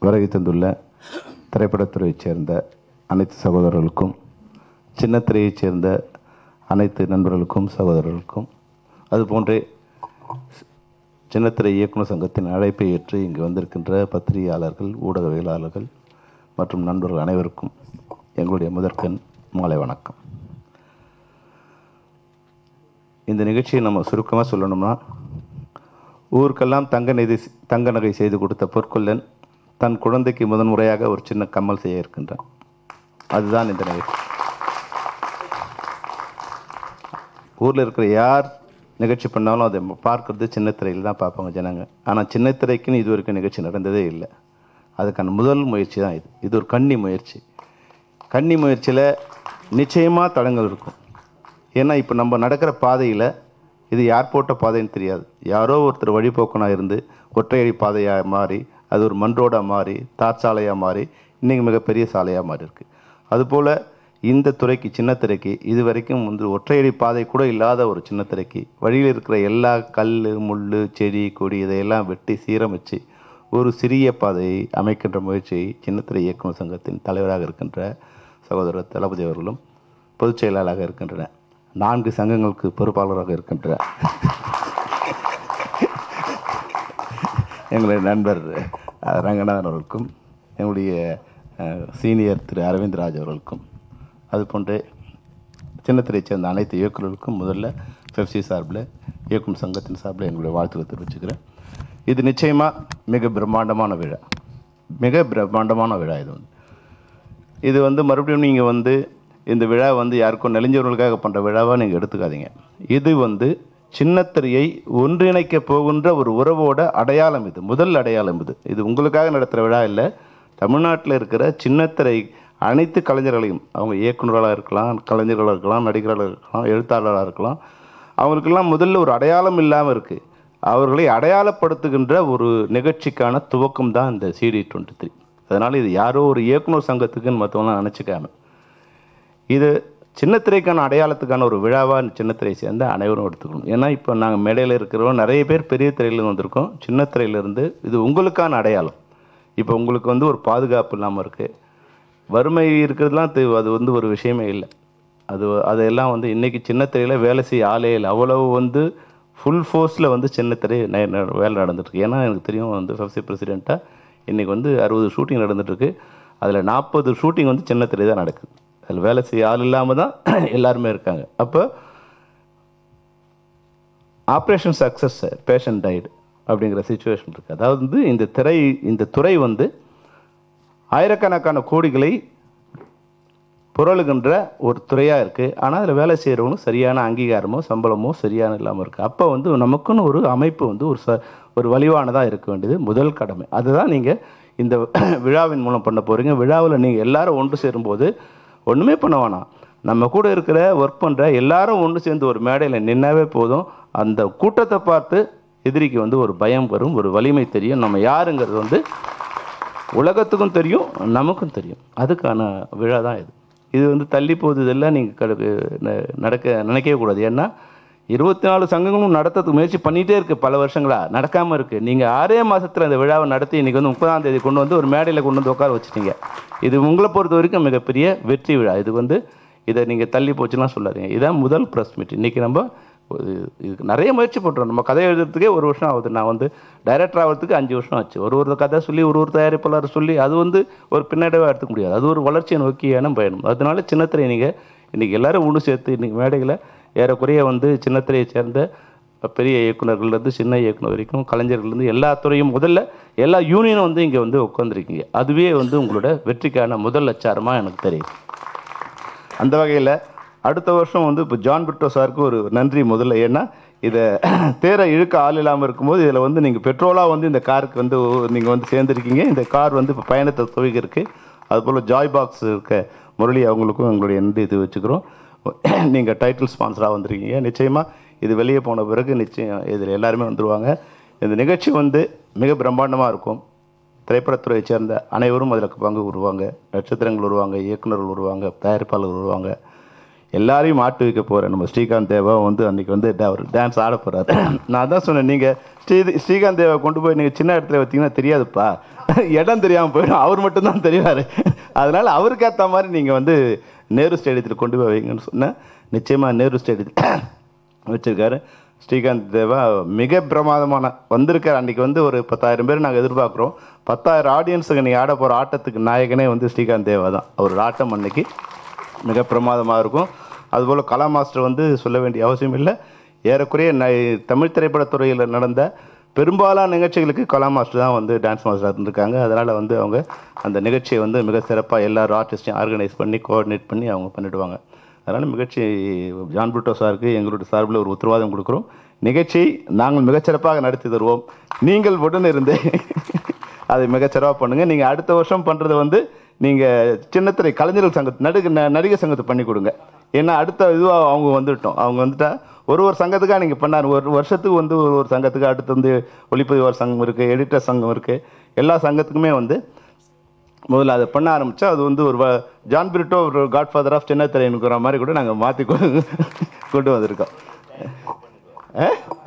வருகை தந்துள்ள திரைப்படத்துறையைச் சேர்ந்த அனைத்து சகோதரர்களுக்கும் சின்னத்திரையைச் சேர்ந்த அனைத்து நண்பர்களுக்கும் சகோதரர்களுக்கும் அதுபோன்றே சின்னத்திரை இயக்குனர் சங்கத்தின் அழைப்பை ஏற்று இங்கு வந்திருக்கின்ற பத்திரிகையாளர்கள் ஊடகவியலாளர்கள் மற்றும் நண்பர்கள் அனைவருக்கும் எங்களுடைய முதற்கண் மாலை வணக்கம் இந்த நிகழ்ச்சியை நம்ம சுருக்கமாக சொல்லணும்னா ஊருக்கெல்லாம் தங்க நிதி தங்க நகை செய்து கொடுத்த பொற்கொல்லன் தன் குழந்தைக்கு முதன்முறையாக ஒரு சின்ன கம்மல் செய்ய இருக்கின்றான் அதுதான் இந்த நிகழ்ச்சி ஊரில் இருக்கிற யார் நிகழ்ச்சி பண்ணாலும் அதை பார்க்கறது சின்னத்திரையில் தான் பார்ப்பாங்க ஜனங்க ஆனால் சின்னத்திரைக்குன்னு இது வரைக்கும் நிகழ்ச்சி நடந்ததே இல்லை அதுக்கான முதல் முயற்சி தான் இது இது ஒரு கன்னி முயற்சி கன்னி முயற்சியில் நிச்சயமாக தடங்கள் இருக்கும் ஏன்னா இப்போ நம்ம நடக்கிற பாதையில் இது யார் போட்ட பாதைன்னு தெரியாது யாரோ ஒருத்தர் வழிபோக்கனாக இருந்து ஒற்றையடி பாதையாக மாறி அது ஒரு மண் ரோடாக மாறி தார் சாலையாக மாறி இன்றைக்கி மிகப்பெரிய சாலையாக மாறி இருக்கு அதுபோல் இந்த துறைக்கு சின்னத்திரைக்கு இது வரைக்கும் வந்து ஒற்றையடி பாதை கூட இல்லாத ஒரு சின்னத்திரைக்கு வழியில் இருக்கிற எல்லா கல் முள் செடி கொடி இதையெல்லாம் வெட்டி சீரமைச்சு ஒரு சிறிய பாதையை அமைக்கின்ற முயற்சியை சின்னத்திரை இயக்குனர் சங்கத்தின் தலைவராக இருக்கின்ற சகோதரர் தளபதி அவர்களும் பொதுச் செயலாளராக இருக்கின்றன நான்கு சங்கங்களுக்கு பொறுப்பாளராக இருக்கின்ற எங்களுடைய நண்பர் அஹ், ரங்கநாதன் அவர்களுக்கும் எங்களுடைய அஹ், சீனியர் திரு அரவிந்த்ராஜ் அவர்களுக்கும் அதுபோன்று சின்னத்திரையை சேர்ந்த அனைத்து இயக்குநர்களுக்கும் முதல்ல பெப்சி சார்பில் இயக்கும் சங்கத்தின் சார்பில் எங்களுடைய வாழ்த்துக்களை தெரிவிச்சுக்கிறேன் இது நிச்சயமாக மிக பிரம்மாண்டமான விழா மிக பிரம்மாண்டமான விழா இது வந்து இது வந்து மறுபடியும் நீங்கள் வந்து இந்த விழா வந்து யாருக்கும் நெலிஞ்சவர்களுக்காக பண்ணுற விழாவாக நீங்கள் எடுத்துக்காதீங்க இது வந்து சின்னத்திரையை ஒன்றிணைக்க போகின்ற ஒரு உறவோட அடையாளம் இது முதல் அடையாளம் இது இது உங்களுக்காக நடத்துகிற விழா இல்லை தமிழ்நாட்டில் இருக்கிற சின்னத்திரை அனைத்து கலைஞர்களையும் அவங்க இயக்குநர்களாக இருக்கலாம் கலைஞர்களாக இருக்கலாம் நடிகர்களாக இருக்கலாம் எழுத்தாளராக இருக்கலாம் அவங்களுக்கெல்லாம் முதல்ல ஒரு அடையாளம் இல்லாமல் இருக்குது அவர்களை அடையாளப்படுத்துகின்ற ஒரு நிகழ்ச்சிக்கான துவக்கம் தான் இந்த சிடி டுவெண்ட்டி த்ரீ அதனால் இது யாரோ ஒரு இயக்குனர் சங்கத்துக்குன்னு மற்றவங்களாம் நினச்சிக்காம இது சின்னத்திரைக்கான அடையாளத்துக்கான ஒரு விழாவாக சின்னத்திரை சேர்ந்து அனைவரும் எடுத்துக்கணும் ஏன்னா இப்போ நாங்கள் மேடையில் இருக்கிறோம் நிறைய பேர் பெரிய திரையிலேருந்து வந்திருக்கோம் சின்ன திரையிலேருந்து இது உங்களுக்கான அடையாளம் இப்போ உங்களுக்கு வந்து ஒரு பாதுகாப்பு இல்லாமல் இருக்குது வறுமை இருக்கிறதுலாம் தெ- அது வந்து ஒரு விஷயமே இல்லை அது அதெல்லாம் வந்து இன்றைக்கி சின்ன திரையில் வேலை செய்ய ஆளே இல்லை அவ்வளவு வந்து ஃபுல் ஃபோர்ஸில் வந்து சின்ன திரை நெ- நெ- வேலை நடந்துட்டுருக்கு ஏன்னா எனக்கு தெரியும் வந்து ஃபெஃப்சி பிரசிடெண்ட்டாக இன்றைக்கி வந்து அறுபது ஷூட்டிங் நடந்துட்டுருக்கு அதில் நாற்பது ஷூட்டிங் வந்து சின்ன திரை தான் நடக்குது அதில் வேலை செய்ய ஆள் இல்லாமல் தான் எல்லாருமே இருக்காங்க அப்போ ஆப்ரேஷன் சக்ஸஸ் பேஷண்ட் டைடு அப்படிங்கிற சுச்சுவேஷன் இருக்குது அதாவது வந்து இந்த திரை இந்த துறை வந்து ஆயிரக்கணக்கான கோடிகளை புரளுகின்ற ஒரு துறையாக இருக்குது ஆனால் அதில் வேலை செய்கிறவங்களும் சரியான அங்கீகாரமோ சம்பளமோ சரியான இல்லாமல் இருக்குது அப்போ வந்து நமக்குன்னு ஒரு அமைப்பு வந்து ஒரு ச ஒரு வலிவானதாக இருக்க வேண்டியது முதல் கடமை அதுதான் நீங்கள் இந்த விழாவின் மூலம் பண்ண போகிறீங்க விழாவில் நீங்கள் எல்லாரும் ஒன்று சேரும்போது ஒன்றுமே பண்ண வேணாம் நம்ம கூட இருக்கிற ஒர்க் பண்ணுற எல்லாரும் ஒன்று சேர்ந்து ஒரு மேடையில் நின்னாவே போதும் அந்த கூட்டத்தை பார்த்து எதிரிக்கு வந்து ஒரு பயம் வரும் ஒரு வலிமை தெரியும் நம்ம யாருங்கிறது வந்து உலகத்துக்கும் தெரியும் நமக்கும் தெரியும் அதுக்கான விழா தான் இது இது வந்து தள்ளி போகுது இதெல்லாம் நீங்கள் நடக்க நினைக்கவே கூடாது ஏன்னா இருபத்தி நாலு சங்கங்களும் நடத்துறதுக்கு முயற்சி பண்ணிகிட்டே இருக்குது பல வருஷங்களா நடக்காமல் இருக்குது நீங்கள் ஆறே மாதத்தில் இந்த விழாவை நடத்தி இன்றைக்கி வந்து முப்பதாம் தேதி கொண்டு வந்து ஒரு மேடையில் கொண்டு வந்து உட்கார வச்சுட்டீங்க இது உங்களை பொறுத்த வரைக்கும் மிகப்பெரிய வெற்றி விழா இது வந்து இதை நீங்கள் தள்ளி போச்சுலாம் சொல்லாதீங்க இதான் முதல் ப்ரெஸ் மீட் இன்றைக்கி நம்ம இது- இதுக்கு நிறைய முயற்சி பண்ணுறோம் நம்ம கதை எழுதுறதுக்கே ஒரு வருஷம் ஆகுது நான் வந்து டைரக்டர் ஆகிறதுக்கு அஞ்சு வருஷம் ஆச்சு ஒரு ஒரு கதை சொல்லி ஒரு ஒரு தயாரிப்பாளர் சொல்லி அது வந்து ஒரு பின்னடைவாக எடுத்துக்க முடியாது அது ஒரு வளர்ச்சியை நோக்கியான பயணம் அதனால சின்னத்திரை நீங்கள் இன்றைக்கி எல்லாரும் ஒன்று சேர்த்து இன்றைக்கி மேடைகளை ஏறக்குறைய வந்து சின்னத்திரையை சேர்ந்த பெரிய இயக்குனர்கள்லேருந்து சின்ன இயக்குனர் வரைக்கும் கலைஞர்கள்லேருந்து எல்லா துறையும் முதல்ல எல்லா யூனியனும் வந்து இங்கே வந்து உட்காந்துருக்கீங்க அதுவே வந்து உங்களோட வெற்றிக்கான முதல் அச்சாரமாக எனக்கு தெரியும் அந்த வகையில் அடுத்த வருஷம் வந்து இப்போ ஜான் பிரிட்டோ சாருக்கு ஒரு நன்றி முதல்ல ஏன்னா இதை தேரை இழுக்க ஆள் இல்லாமல் இருக்கும்போது இதில் வந்து நீங்கள் பெட்ரோலாக வந்து இந்த காருக்கு வந்து நீங்கள் வந்து சேர்ந்துருக்கீங்க இந்த கார் வந்து இப்போ பயணத்தை துவங்கியிருக்கு அதுபோல் ஜாய் பாக்ஸ் இருக்க முரளி அவங்களுக்கும் எங்களுடைய நன்றி இது வச்சுக்கிறோம் நீங்கள் டைட்டில் ஸ்பான்சராக வந்திருக்கீங்க நிச்சயமாக இது வெளியே போன பிறகு நிச்சயம் இதில் எல்லாருமே வந்துடுவாங்க இந்த நிகழ்ச்சி வந்து மிக பிரம்மாண்டமாக இருக்கும் திரைப்படத்துறையை சேர்ந்த அனைவரும் அதில் பங்கு வருவாங்க நட்சத்திரங்கள் வருவாங்க இயக்குனர்கள் வருவாங்க தயாரிப்பாளர்கள் வருவாங்க எல்லாரையும் மாட்டு வைக்க போகிறேன் நம்ம ஸ்ரீகாந்த் தேவா வந்து அன்றைக்கி வந்து ட- அவர் டான்ஸ் ஆட போகிறாரு நான் தான் சொன்னேன் நீங்கள் ஸ்ரீ ஸ்ரீகாந்த் தேவா கொண்டு போய் நீங்கள் சின்ன இடத்துல வைத்தீங்கன்னா தெரியாதுப்பா இடம் தெரியாமல் போயிடும் அவர் மட்டும்தான் தெரிவார் அதனால் அவருக்கு ஏற்ற மாதிரி நீங்கள் வந்து நேரு ஸ்டேடியத்தில் கொண்டு போய் வைங்கன்னு சொன்னேன் நிச்சயமாக நேரு ஸ்டேடியத்தில் வச்சுருக்காரு ஸ்ரீகாந்த் தேவா மிக பிரமாதமான வந்திருக்கார் அன்றைக்கி வந்து ஒரு பத்தாயிரம் பேர் நாங்கள் எதிர்பார்க்குறோம் பத்தாயிரம் ஆடியன்ஸுக்கு நீ ஆட போகிற ஆட்டத்துக்கு நாயகனே வந்து ஸ்ரீகாந்த் தேவா தான் அவரோட ஆட்டம் அன்னைக்கு மிக பிரமாதமாக இருக்கும் அதுபோல் கலா மாஸ்டர் வந்து சொல்ல வேண்டிய அவசியம் இல்லை ஏறக்குறைய ந தமிழ் திரைப்படத்துறையில் நடந்த பெரும்பாலான நிகழ்ச்சிகளுக்கு கலா மாஸ்டர் தான் வந்து டான்ஸ் மாஸ்டராக இருந்திருக்காங்க அதனால் வந்து அவங்க அந்த நிகழ்ச்சியை வந்து மிக சிறப்பாக எல்லாரும் ஆர்டிஸ்டையும் ஆர்கனைஸ் பண்ணி கோஆர்டினேட் பண்ணி அவங்க பண்ணிடுவாங்க அதனால் நிகழ்ச்சி ஜான் புட்டோ சாருக்கு எங்களுடைய சார்பில் ஒரு உத்தரவாதம் கொடுக்குறோம் நிகழ்ச்சியை நாங்கள் மிகச்சிறப்பாக நடத்தி தருவோம் நீங்கள் உடன் இருந்து அதை மிகச்சிறப்பாக பண்ணுங்கள் நீங்கள் அடுத்த வருஷம் பண்ணுறது வந்து நீங்கள் சின்னத்திரை கலைஞர்கள் சங்கத்து நடுக ந- நடிகர் சங்கத்தை பண்ணி கொடுங்க ஏன்னா அடுத்த இதுவாக அவங்க வந்துட்டோம் அவங்க வந்துட்டா ஒரு ஒரு சங்கத்துக்காக நீங்கள் பண்ணார் ஒரு வருஷத்துக்கு வந்து ஒரு ஒரு சங்கத்துக்கு அடுத்து வந்து ஒளிப்பதிவாளர் சங்கம் இருக்குது எடிட்டர் சங்கம் இருக்குது எல்லா சங்கத்துக்குமே வந்து முதல்ல அதை பண்ண ஆரம்பித்தா அது வந்து ஒரு வ- ஜான் பிரிட்டோ ஒரு காட்ஃபாதர் ஆஃப் சின்னத்திரைங்கிற மாதிரி கூட நாங்கள் மாற்றி கொண்டு வந்திருக்கோம் ஆ?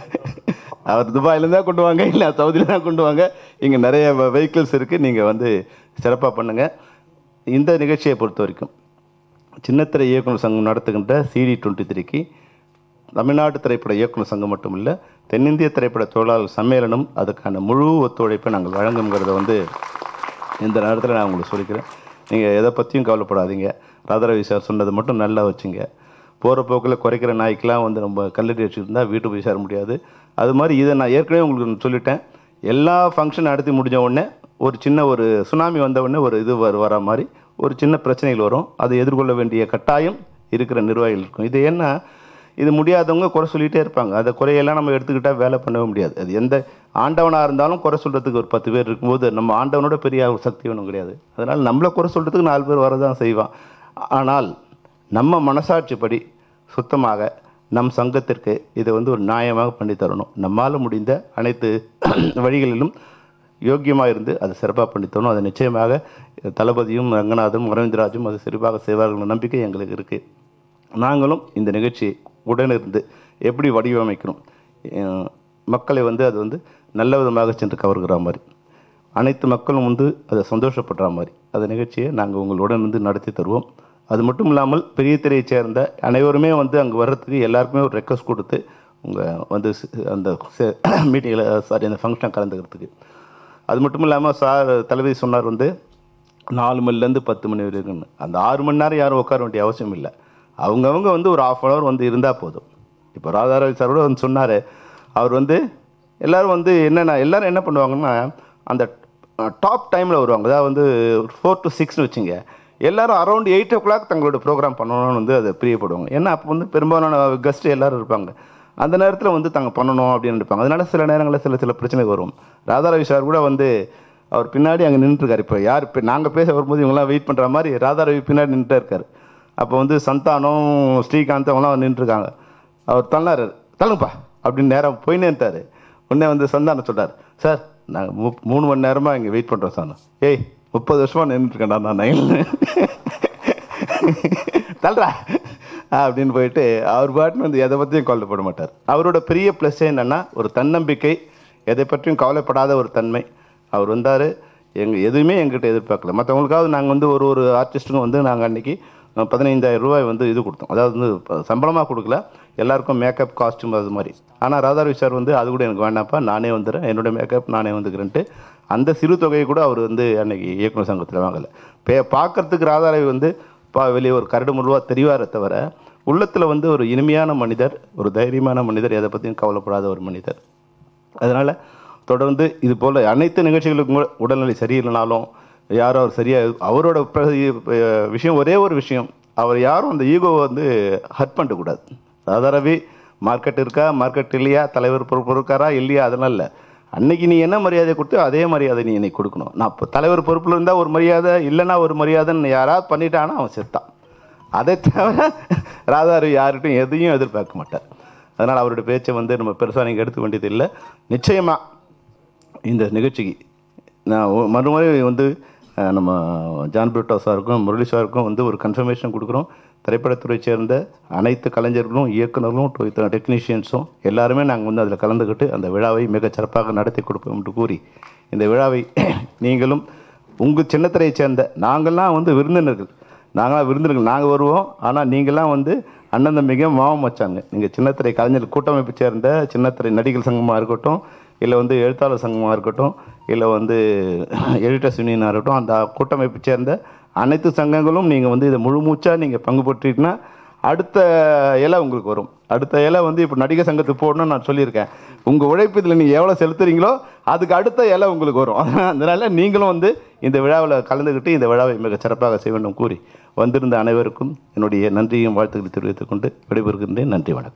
அவர் துபாயிலேருந்து தான் கொண்டு வாங்க இல்லை சவுதியில் தான் கொண்டு வாங்க இங்கே நிறைய வெஹிக்கிள்ஸ் இருக்குது நீங்கள் வந்து சிறப்பாக பண்ணுங்கள் இந்த நிகழ்ச்சியை பொறுத்த வரைக்கும் சின்னத்திரை இயக்குனர் சங்கம் நடத்துகின்ற சிடி டுவெண்ட்டி த்ரீக்கு தமிழ்நாட்டு திரைப்பட இயக்குனர் சங்கம் மட்டும் இல்லை தென்னிந்திய திரைப்பட தொழிலாளர் சம்மேளனம் அதுக்கான முழு ஒத்துழைப்பை நாங்கள் வழங்குங்கிறத வந்து இந்த நேரத்தில் நான் உங்களுக்கு சொல்லிக்கிறேன் நீங்கள் எதை பற்றியும் கவலைப்படாதீங்க ராதாரவி சார் சொன்னது மட்டும் நல்லா வச்சுங்க போகிற போக்கில் குறைக்கிற நாய்க்கெலாம் வந்து நம்ம கல்லடி வச்சுருந்தா வீட்டு போய் சேர முடியாது அது மாதிரி இதை நான் ஏற்கனவே உங்களுக்கு சொல்லிட்டேன் எல்லா ஃபங்க்ஷன் நடத்தி முடிஞ்ச உடனே ஒரு சின்ன ஒரு சுனாமி வந்த உடனே ஒரு இது வர வர மாதிரி ஒரு சின்ன பிரச்சனைகள் வரும் அதை எதிர்கொள்ள வேண்டிய கட்டாயம் இருக்கிற நிர்வாகிகள் இருக்கும் இது என்ன இது முடியாதவங்க குறை சொல்லிகிட்டே இருப்பாங்க அந்த குறையெல்லாம் நம்ம எடுத்துக்கிட்டால் வேலை பண்ணவே முடியாது அது எந்த ஆண்டவனாக இருந்தாலும் குறை சொல்கிறதுக்கு ஒரு பத்து பேர் இருக்கும்போது நம்ம ஆண்டவனோட பெரிய ஒரு சக்தி ஒன்றும் கிடையாது அதனால் நம்மளை குறை சொல்கிறதுக்கு நாலு பேர் வரதான் செய்வான் ஆனால் நம்ம மனசாட்சிப்படி சுத்தமாக நம் சங்கத்திற்கு இதை வந்து ஒரு நியாயமாக பண்ணி தரணும் நம்மால் முடிந்த அனைத்து வழிகளிலும் யோக்கியமாக இருந்து அதை சிறப்பாக பண்ணி தரணும் அது நிச்சயமாக தளபதியும் ரங்கநாதனும் அரவிந்தராஜும் அது சிறப்பாக செய்வார்கள் நம்பிக்கை எங்களுக்கு இருக்குது நாங்களும் இந்த நிகழ்ச்சியை உடனிருந்து எப்படி வடிவமைக்கணும் அஹ் மக்களை வந்து அது வந்து நல்ல விதமாக சென்று கவர்கிற மாதிரி அனைத்து மக்களும் வந்து அதை சந்தோஷப்படுற மாதிரி அந்த நிகழ்ச்சியை நாங்கள் உங்களுடன் வந்து நடத்தி தருவோம் அது மட்டும் இல்லாமல் பெரிய திரையை சேர்ந்த அனைவருமே வந்து அங்கே வர்றதுக்கு எல்லாருக்குமே ஒரு ரெக்வஸ்ட் கொடுத்து உங்கள் வந்து சி- அந்த மீட்டிங்கில் சாரி அந்த ஃபங்க்ஷன் கலந்துக்கிறதுக்கு அது மட்டும் இல்லாமல் சார் தளபதி சொன்னார் வந்து நாலு மணிலேருந்து பத்து மணி வரைக்கும்னு அந்த ஆறு மணி நேரம் யாரும் உட்கார வேண்டிய அவசியம் இல்லை அவங்கவங்க வந்து ஒரு ஆஃப் அன் ஹவர் வந்து இருந்தால் போதும் இப்போ ராதாரவி சார் கூட வந்து சொன்னார் அவர் வந்து எல்லாரும் வந்து என்னென்ன எல்லாரும் என்ன பண்ணுவாங்கன்னா அந்த டாப் டைமில் வருவாங்க அதாவது வந்து ஃபோர் டு சிக்ஸ்னு வச்சுங்க எல்லாரும் அரௌண்ட் எயிட் ஓ கிளாக் தங்களோட ப்ரோக்ராம் பண்ணணும்னு வந்து அதை பிரியப்படுவாங்க ஏன்னா அப்போ வந்து பெரும்பாலான கெஸ்ட் எல்லாரும் இருப்பாங்க அந்த நேரத்தில் வந்து தாங்க பண்ணணும் அப்படின்னு நினைப்பாங்க அதனால சில நேரங்களில் சில சில பிரச்சனைகள் வரும் ராதாரவி சார் கூட வந்து அவர் பின்னாடி அங்கே நின்றுருக்காரு இப்போ யார் இப்போ நாங்கள் பேச வரும்போது இவங்கெல்லாம் வெயிட் பண்ணுற மாதிரி ராதாரவி பின்னாடி நின்றுட்டே இருக்காரு அப்போ வந்து சந்தானம் ஸ்ரீகாந்த் அவங்களாம் நின்றுருக்காங்க அவர் தள்ளாரு தள்ளுப்பா அப்படின்னு நேரம் போயினே இருந்தார் உடனே வந்து சந்தானம் சொல்றார் சார் நாங்கள் மு மூணு மணி நேரமாக இங்கே வெயிட் பண்ணுறோம் சார் ஏய் முப்பது வருஷமாக நின்றுட்டுருக்கேன்டா நான் நைன் தள்ளுறா அப்படின்னு போயிட்டு அவர் பாட்டுன்னு வந்து எதை பற்றியும் கவலைப்பட மாட்டார் அவரோட பெரிய ப்ளஸ் என்னென்னா ஒரு தன்னம்பிக்கை எதை பற்றியும் கவலைப்படாத ஒரு தன்மை அவர் வந்தார் எங்கள் எதுவுமே எங்கிட்ட எதிர்பார்க்கல மற்றவங்களுக்காவது நாங்கள் வந்து ஒரு ஒரு ஆர்டிஸ்ட்டுக்கும் வந்து நாங்கள் அன்றைக்கி பதினைந்தாயிரம் ரூபாய் வந்து இது கொடுத்தோம் அதாவது வந்து சம்பளமாக கொடுக்கல எல்லாருக்கும் மேக்கப் காஸ்டியூம் அது மாதிரி ஆனால் ராதாரவி சார் வந்து அது கூட எனக்கு வேண்டாம்ப்பா நானே வந்துடுறேன் என்னோட மேக்கப் நானே வந்துக்கிறேன்ட்டு அந்த சிறு தொகையை கூட அவர் வந்து அன்னைக்கு இயக்குனர் சங்கத்தில் வாங்கலை பே பார்க்கறதுக்கு ராதாரவி வந்து பா வெளியே ஒரு கரடு முழுவாக தெரிவாரே தவிர உள்ளத்தில் வந்து ஒரு இனிமையான மனிதர் ஒரு தைரியமான மனிதர் எதை பற்றியும் கவலைப்படாத ஒரு மனிதர் அதனால் தொடர்ந்து இது போல் அனைத்து நிகழ்ச்சிகளுக்கும் கூட உடல்நிலை சரியில்லைனாலும் யாரும் அவர் சரியாக அவரோட பிர- அஹ் விஷயம் ஒரே ஒரு விஷயம் அவர் யாரும் அந்த ஈகோவை வந்து ஹர்ட் பண்ணக்கூடாது ராதாரவி மார்க்கெட் இருக்கா மார்க்கெட் இல்லையா தலைவர் பொறுப்பு இருக்காரா இல்லையா அதெல்லாம் இல்லை அன்னைக்கு நீ என்ன மரியாதை கொடுத்தோ அதே மரியாதை நீ இன்னைக்கு கொடுக்கணும் நான் இப்போ தலைவர் பொறுப்பில் இருந்தால் ஒரு மரியாதை இல்லைன்னா ஒரு மரியாதைன்னு யாராவது பண்ணிட்டானா அவன் செத்தான் அதை தவிர ராதாரவி யார்கிட்டையும் எதையும் எதிர்பார்க்க மாட்டார் அதனால் அவருடைய பேச்சை வந்து நம்ம பெருசாக நீங்கள் எடுத்துக்க வேண்டியது இல்லை நிச்சயமாக இந்த நிகழ்ச்சிக்கு நான் ஒ- மறுமுறை வந்து அஹ், நம்ம ஜான் பிரிட்டோ சாருக்கும் முரளி சாருக்கும் வந்து ஒரு கன்ஃபர்மேஷன் கொடுக்குறோம் திரைப்படத்துறை சேர்ந்த அனைத்து கலைஞர்களும் இயக்குநர்களும் டெக்னீஷியன்ஸும் எல்லாருமே நாங்கள் வந்து அதில் கலந்துக்கிட்டு அந்த விழாவை மிகச் சிறப்பாக நடத்தி கொடுப்போம் என்று கூறி இந்த விழாவை நீங்களும் உங்கள் சின்னத்திரையை சேர்ந்த நாங்கள்லாம் வந்து விருந்தினர்கள் நாங்களாம் விருந்தினர்கள் நாங்கள் வருவோம் ஆனால் நீங்களாம் வந்து அண்ணன் தம்பிங்க மாமம் வச்சாங்க நீங்கள் சின்னத்திரை கலைஞர் கூட்டமைப்பு சேர்ந்த சின்னத்திரை நடிகர் சங்கமாக இருக்கட்டும் இல்லை வந்து எழுத்தாளர் சங்கமாக இருக்கட்டும் இல்லை வந்து எடிட்டர்ஸ் யூனியனாக இருக்கட்டும் அந்த கூட்டமைப்பு சேர்ந்த அனைத்து சங்கங்களும் நீங்கள் வந்து இதை முழு மூச்சாக நீங்கள் பங்கு பெற்றீங்கன்னா அடுத்த இலை உங்களுக்கு வரும் அடுத்த இலை வந்து இப்போ நடிகர் சங்கத்துக்கு போடணும்னு நான் சொல்லியிருக்கேன் உங்கள் உழைப்பு இதில் நீங்கள் எவ்வளோ செலுத்துறீங்களோ அதுக்கு அடுத்த இலை உங்களுக்கு வரும் அதனால் நீங்களும் வந்து இந்த விழாவில் கலந்துக்கிட்டு இந்த விழாவை மிக சிறப்பாக செய்ய வேண்டும் கூறி வந்திருந்த அனைவருக்கும் என்னுடைய நன்றியும் வாழ்த்துக்களை தெரிவித்துக் கொண்டு விடைபெறுகின்றேன் நன்றி வணக்கம்